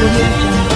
audio jungle.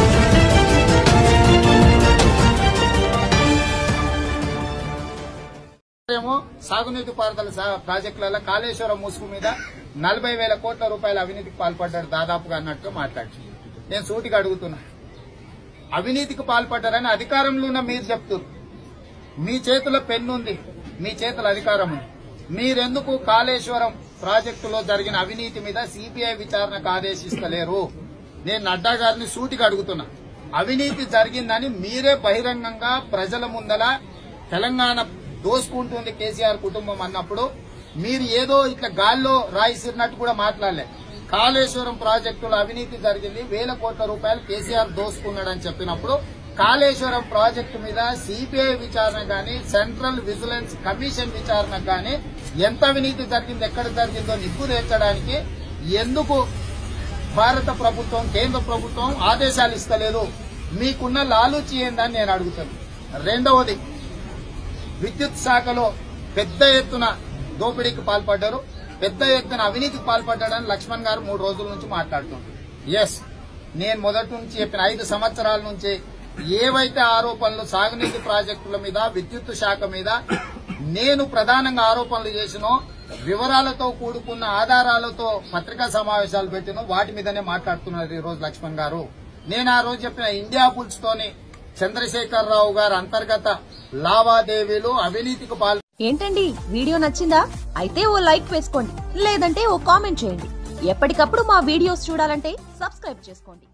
ఏమో సాగునీటి పారుదల సా- ప్రాజెక్టులలో కాళేశ్వరం ముసుగు మీద నలభై వేల కోట్ల రూపాయల అవినీతికి పాల్పడ్డాడు దాదాపుగా అన్నట్టుగా మాట్లాడు నేను సూటిగా అడుగుతున్నా అవినీతికి పాల్పడ్డారని అధికారంలో ఉన్న మీరు చెప్తున్నారు మీ చేతిలో పెన్ను ఉంది మీ చేతుల అధికారం ఉంది మీరెందుకు కాళేశ్వరం ప్రాజెక్టులో జరిగిన అవినీతి మీద సిబిఐ విచారణకు ఆదేశిస్తలేరు నేను నడ్డా గారిని సూటిగా అడుగుతున్నా అవినీతి జరిగిందని మీరే బహిరంగంగా ప్రజల ముందల తెలంగాణ దోసుకుంటుంది కేసీఆర్ కుటుంబం అన్నప్పుడు మీరు ఏదో ఇట్లా గాల్లో రాయిసిరినట్టు కూడా మాట్లాడలే కాళేశ్వరం ప్రాజెక్టులో అవినీతి జరిగింది వేల కోట్ల రూపాయలు కేసీఆర్ దోసుకున్నాడని చెప్పినప్పుడు కాళేశ్వరం ప్రాజెక్టు మీద సిబిఐ విచారణ గాని సెంట్రల్ విజిలెన్స్ కమిషన్ విచారణ గాని ఎంత అవినీతి జరిగింది ఎక్కడ జరిగిందో నిగ్గు తేల్చడానికి ఎందుకు భారత ప్రభుత్వం కేంద్ర ప్రభుత్వం ఆదేశాలు ఇస్తలేదు మీకున్న లాలూచి ఏందని నేను అడుగుతాను రెండవది విద్యుత్ శాఖలో పెద్ద ఎత్తున దోపిడీకి పాల్పడ్డారు పెద్ద ఎత్తున అవినీతికి పాల్పడ్డాడని లక్ష్మణ్ గారు మూడు రోజుల నుంచి మాట్లాడుతుంటారు ఎస్ నేను మొదటి నుంచి చెప్పిన ఐదు సంవత్సరాల నుంచి ఏవైతే ఆరోపణలు సాగునీటి ప్రాజెక్టుల మీద విద్యుత్ శాఖ మీద నేను ప్రధానంగా ఆరోపణలు చేసినో వివరాలతో కూడుకున్న ఆధారాలతో పత్రికా సమావేశాలు పెట్టినో వాటి మీదనే మాట్లాడుతున్నారు ఈ రోజు లక్ష్మణ్ గారు నేను ఆ రోజు చెప్పిన ఇండియా బుల్స్ తోని చంద్రశేఖరరావు గారు అంతర్గత లావాదేవీలు అవినీతికి పాల్పడి ఏంటండి వీడియో నచ్చిందా అయితే ఓ లైక్ వేసుకోండి లేదంటే ఓ కామెంట్ చేయండి ఎప్పటికప్పుడు మా వీడియోస్ చూడాలంటే సబ్స్క్రైబ్ చేసుకోండి